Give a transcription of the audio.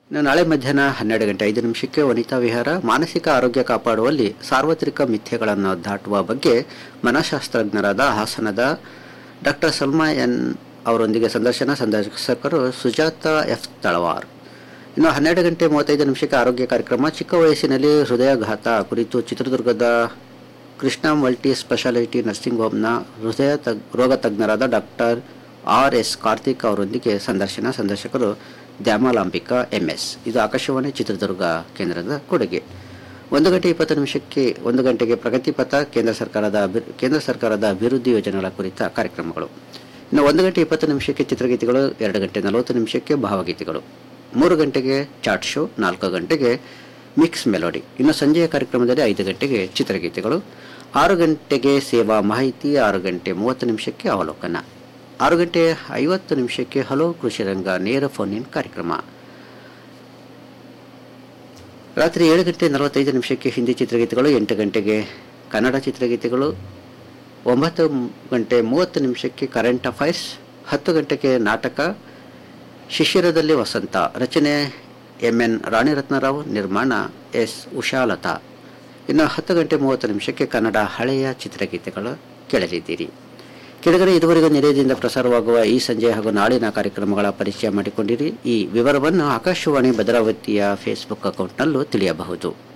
ಇನ್ನು ನಾಳೆ ಮಧ್ಯಾಹ್ನ ಹನ್ನೆರಡು ಗಂಟೆ ಐದು ನಿಮಿಷಕ್ಕೆ ವನಿತಾ ವಿಹಾರ ಮಾನಸಿಕ ಆರೋಗ್ಯ ಕಾಪಾಡುವಲ್ಲಿ ಸಾರ್ವತ್ರಿಕ ಮಿಥ್ಯೆಗಳನ್ನು ದಾಟುವ ಬಗ್ಗೆ ಮನಃಶಾಸ್ತ್ರಜ್ಞರಾದ ಹಾಸನದ ಡಾಕ್ಟರ್ ಸಲ್ಮಾ ಎನ್ ಅವರೊಂದಿಗೆ ಸಂದರ್ಶನ ಸಂದರ್ಶಕರು ಸುಜಾತ ಎಫ್ ತಳವಾರ್ ಇನ್ನು ಹನ್ನೆರಡು ಗಂಟೆ ಮೂವತ್ತೈದು ನಿಮಿಷಕ್ಕೆ ಆರೋಗ್ಯ ಕಾರ್ಯಕ್ರಮ ಚಿಕ್ಕ ವಯಸ್ಸಿನಲ್ಲಿ ಹೃದಯಾಘಾತ ಕುರಿತು ಚಿತ್ರದುರ್ಗದ ಕೃಷ್ಣ ಮಲ್ಟಿ ಸ್ಪೆಷಾಲಿಟಿ ನರ್ಸಿಂಗ್ ಹೋಮ್ನ ಹೃದಯ ತಗ್ ರೋಗ ತಜ್ಞರಾದ ಡಾಕ್ಟರ್ ಆರ್ ಎಸ್ ಕಾರ್ತಿಕ್ ಅವರೊಂದಿಗೆ ಸಂದರ್ಶನ ಸಂದರ್ಶಕರು ದ್ಯಾಮಲಾಂಬಿಕಾ ಎಂ ಎಸ್ ಇದು ಆಕಾಶವಾಣಿ ಚಿತ್ರದುರ್ಗ ಕೇಂದ್ರದ ಕೊಡುಗೆ ಒಂದು ಗಂಟೆ ಇಪ್ಪತ್ತು ನಿಮಿಷಕ್ಕೆ ಒಂದು ಗಂಟೆಗೆ ಪ್ರಗತಿಪಥ ಕೇಂದ್ರ ಸರ್ಕಾರದ ಅಭಿ ಕೇಂದ್ರ ಸರ್ಕಾರದ ಅಭಿವೃದ್ಧಿ ಯೋಜನೆಗಳ ಕುರಿತ ಕಾರ್ಯಕ್ರಮಗಳು ಇನ್ನು ಒಂದು ಗಂಟೆ ಇಪ್ಪತ್ತು ನಿಮಿಷಕ್ಕೆ ಚಿತ್ರಗೀತೆಗಳು ಎರಡು ಗಂಟೆ ನಲವತ್ತು ನಿಮಿಷಕ್ಕೆ ಭಾವಗೀತೆಗಳು ಮೂರು ಗಂಟೆಗೆ ಚಾಟ್ ಶೋ ನಾಲ್ಕು ಗಂಟೆಗೆ ಮಿಕ್ಸ್ ಮೆಲೋಡಿ ಇನ್ನು ಸಂಜೆಯ ಕಾರ್ಯಕ್ರಮದಲ್ಲಿ ಐದು ಗಂಟೆಗೆ ಚಿತ್ರಗೀತೆಗಳು ಆರು ಗಂಟೆಗೆ ಸೇವಾ ಮಾಹಿತಿ ಆರು ಗಂಟೆ ಮೂವತ್ತು ನಿಮಿಷಕ್ಕೆ ಅವಲೋಕನ ಆರು ಗಂಟೆ ಐವತ್ತು ನಿಮಿಷಕ್ಕೆ ಹಲೋ ಕೃಷಿ ರಂಗ ನೇರ ಫೋನ್ ಇನ್ ಕಾರ್ಯಕ್ರಮ ರಾತ್ರಿ ಏಳು ಗಂಟೆ ನಲವತ್ತೈದು ನಿಮಿಷಕ್ಕೆ ಹಿಂದಿ ಚಿತ್ರಗೀತೆಗಳು ಎಂಟು ಗಂಟೆಗೆ ಕನ್ನಡ ಚಿತ್ರಗೀತೆಗಳು ಒಂಬತ್ತು ಗಂಟೆ ಮೂವತ್ತು ನಿಮಿಷಕ್ಕೆ ಕರೆಂಟ್ ಅಫೈರ್ಸ್ ಹತ್ತು ಗಂಟೆಗೆ ನಾಟಕ ಶಿಶಿರದಲ್ಲಿ ವಸಂತ ರಚನೆ ಎಂ ಎನ್ ರಾಣಿರತ್ನರಾವ್ ನಿರ್ಮಾಣ ಎಸ್ ಉಷಾಲತಾ ಇನ್ನು ಹತ್ತು ಗಂಟೆ ಮೂವತ್ತು ನಿಮಿಷಕ್ಕೆ ಕನ್ನಡ ಹಳೆಯ ಚಿತ್ರಗೀತೆಗಳು ಕೇಳಲಿದ್ದೀರಿ ಕೆಳಗಡೆ ಇದುವರೆಗೂ ನಿಲಯದಿಂದ ಪ್ರಸಾರವಾಗುವ ಈ ಸಂಜೆ ಹಾಗೂ ನಾಳಿನ ಕಾರ್ಯಕ್ರಮಗಳ ಪರಿಚಯ ಮಾಡಿಕೊಂಡಿರಿ ಈ ವಿವರವನ್ನು ಆಕಾಶವಾಣಿ ಭದ್ರಾವತಿಯ ಫೇಸ್ಬುಕ್ ಅಕೌಂಟ್ನಲ್ಲೂ ತಿಳಿಯಬಹುದು